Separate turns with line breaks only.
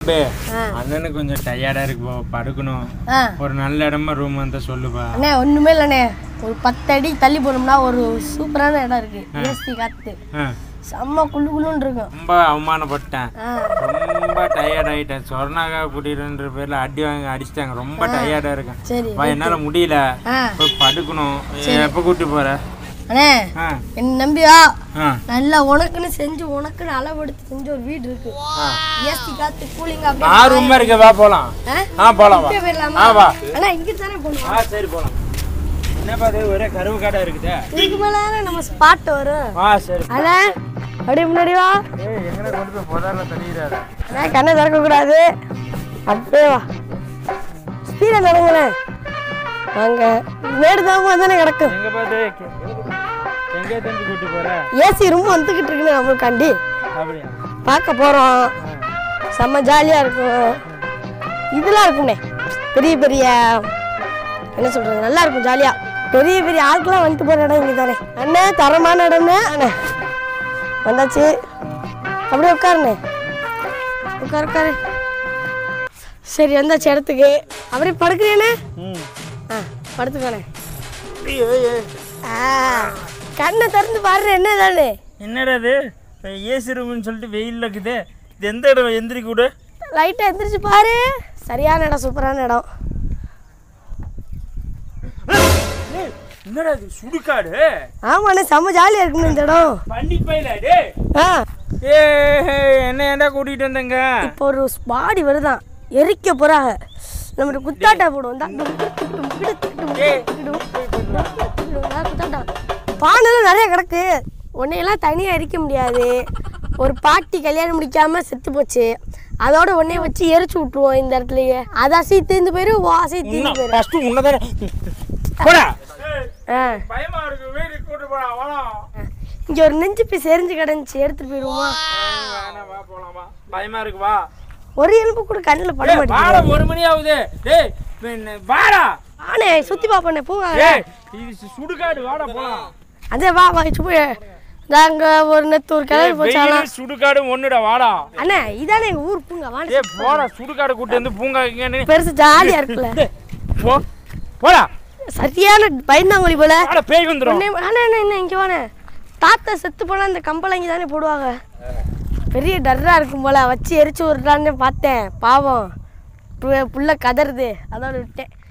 பே,
ஆ.
அண்ணனுக்கு கொஞ்சம் டயர்டா இருக்கு போ படுக்கணும்
ஆ
ஒரு நல்ல இடமா ரூம் வந்தா சொல்லுப்பா
அண்ணே ஒண்ணுமே இல்லைண்ணே ஒரு பத்து அடி தள்ளி போனோம்னா ஒரு சூப்பரான இடம் இருக்கு ஏசி காத்து
ஆ,
செம்ம குளு குளுன்னு இருக்கும்
ரொம்ப அவமானப்பட்டேன்
ஆ
ரொம்ப டயர்ட் ஆயிட்டேன் சொர்ணாக்கா குடியிருன்ற பேர்ல அடி வாங்கி அடிச்சிட்டாங்க ரொம்ப டயர்டா இருக்கேன்
சரி
அப்பா, என்னால முடியல
ஆ
போய் படுக்கணும் எப்ப கூட்டி போற
அண்ணே
ஆ,
என்ன நம்பியா
ஆ,
நல்லா உனக்குன்னு செஞ்சு உனக்குன்னு அளவெடுத்து செஞ்ச ஒரு வீடு இருக்கு
ஆ.
ஏசி காத்து கூலிங்
ஆ ரூம் இருக்கு வா போலாம் ஆ போலாம் வா
அப்படியே போயிடலாமா
ஆ வா
அண்ணா இங்க தானே போகணும்
ஆ சரி போலாம் என்னப்பா இது ஒரே கருவு காடா இருக்குதே
இதுக்கு மேல தானே நம்ம ஸ்பாட் வரும்
ஆ சரி
அண்ணா அப்படியே முன்னாடி வா
ஏய் எங்கன கொண்டு போய் புதாரில் தள்ளிடாத
அண்ணா கண்ணை திறக்க கூடாது அப்படியே வா ஸ்பீடா நடங்களேன் வாங்க மேடு தான் தானே கிடக்கும்
எங்க பாத்து எங்க தம்பி கூட்டி போற
ஏசி ரொம்ப வந்துக்கிட்டு இருக்குன்னு நம்மளுக்காண்டி
அப்படியா
பார்க்க போகிறோம் செம்ம ஜாலியாக இருக்கும் இதெல்லாம் இருக்கும்ண்ணே பெரிய பெரிய என்ன சொல்கிறது நல்லா இருக்கும் ஜாலியாக பெரிய பெரிய ஆட்கள்லாம் வந்துட்டு போகிற இடம் இங்கே தானே அண்ணே தரமான இடம்ண்ணே அண்ணே வந்தாச்சு அப்படியே உட்காருண்ணே உட்காரு உட்காரு சரி வந்தாச்சு இடத்துக்கு அப்படியே படுக்கிறேண்ணே
ம்
ஆ படுத்துக்கோண்ணே ஆ கண்ணை திறந்து பாரு என்ன தானே
என்னடா இது ஏசி ரூம்னு சொல்லிட்டு வெயில் இருக்குது இது எந்த இடம் எந்திரி கூட
லைட்டாக எந்திரிச்சு பாரு சரியான இடம் சூப்பரான இடம்
என்னடா இது சுடுகாடு
ஆமாண்ணே செம்ம ஜாலியாக இருக்குண்ணே இந்த இடம்
பண்ணி பையில டே
ஆ
ஏ என்ன ஏன்டா கூட்டிட்டு வந்தங்க
இப்போ ஒரு பாடி வருதான் எரிக்க போறாங்க நம்ம குத்தாட்டா போடுவோம் தான் டும் டும் டும் கிடு டும்
ஏய்.
கிடு டும் கிடு டும் அதான் குத்தாட்டா பானைலாம் நிறைய கிடக்கு உன்னையெல்லாம் தனியாக எரிக்க முடியாது ஒரு பாட்டி கல்யாணம் முடிக்காம செத்து போச்சு அதோட உன்னைய வச்சு எரிச்சு விட்டுருவோம் இந்த இடத்துலயே அது அசை தீர்ந்து போயிடும் ஓ அசை தீர்ந்து போயிடும்
ஃபர்ஸ்ட் உன்னதானே போடா
ஆ
பயமா இருக்கு வீட்டுக்கு கூட்டு போடா வாடா
இங்கே ஒரு நெஞ்சு பீஸ் எரிஞ்சு கிடந்துச்சு எடுத்துட்டு போயிடுவோமா
வேணாம் வா போலாம் வா பயமா இருக்கு வா
ஒரு எலும்பு கூட கண்ணில் பட
ஏய்,
மாட்டேங்குது
வாடா ஒரு மணி ஆகுது டேய் பின்ன வாடா
ஆனே சுற்றி பார்ப்பண்ணே பூவா
ஏய் இது சுடுகாடு வாடா போலாம்
அதே வா வா வச்சு போய் அங்க ஒரு நெத்து ஒரு கிளறி போச்சாலாம்
வெயில் சுடுகாடு ஒண்ணுடா வாடா
அண்ணே இதானே எங்க ஊர் பூங்கா வாங்க
ஏய் போடா சுடுகாடு கூட்டி வந்து பூங்கா இங்கன்னு
பெருசு ஜாலியா இருக்குல்ல
போ போடா
சரியான பயந்தாங்கொழி போல
வாடா பேய் வந்துரும்
உடனே அண்ணா அண்ணா என்ன இங்க வாண்ணே தாத்தா செத்து போனா அந்த கம்பளங்கி தானே போடுவாங்க பெரிய டர்ரா இருக்கும் போல வச்சு எரிச்சு விடுறான்னு பார்த்தேன் பாவம் பு- புள்ள கதறுது அதோட விட்டேன்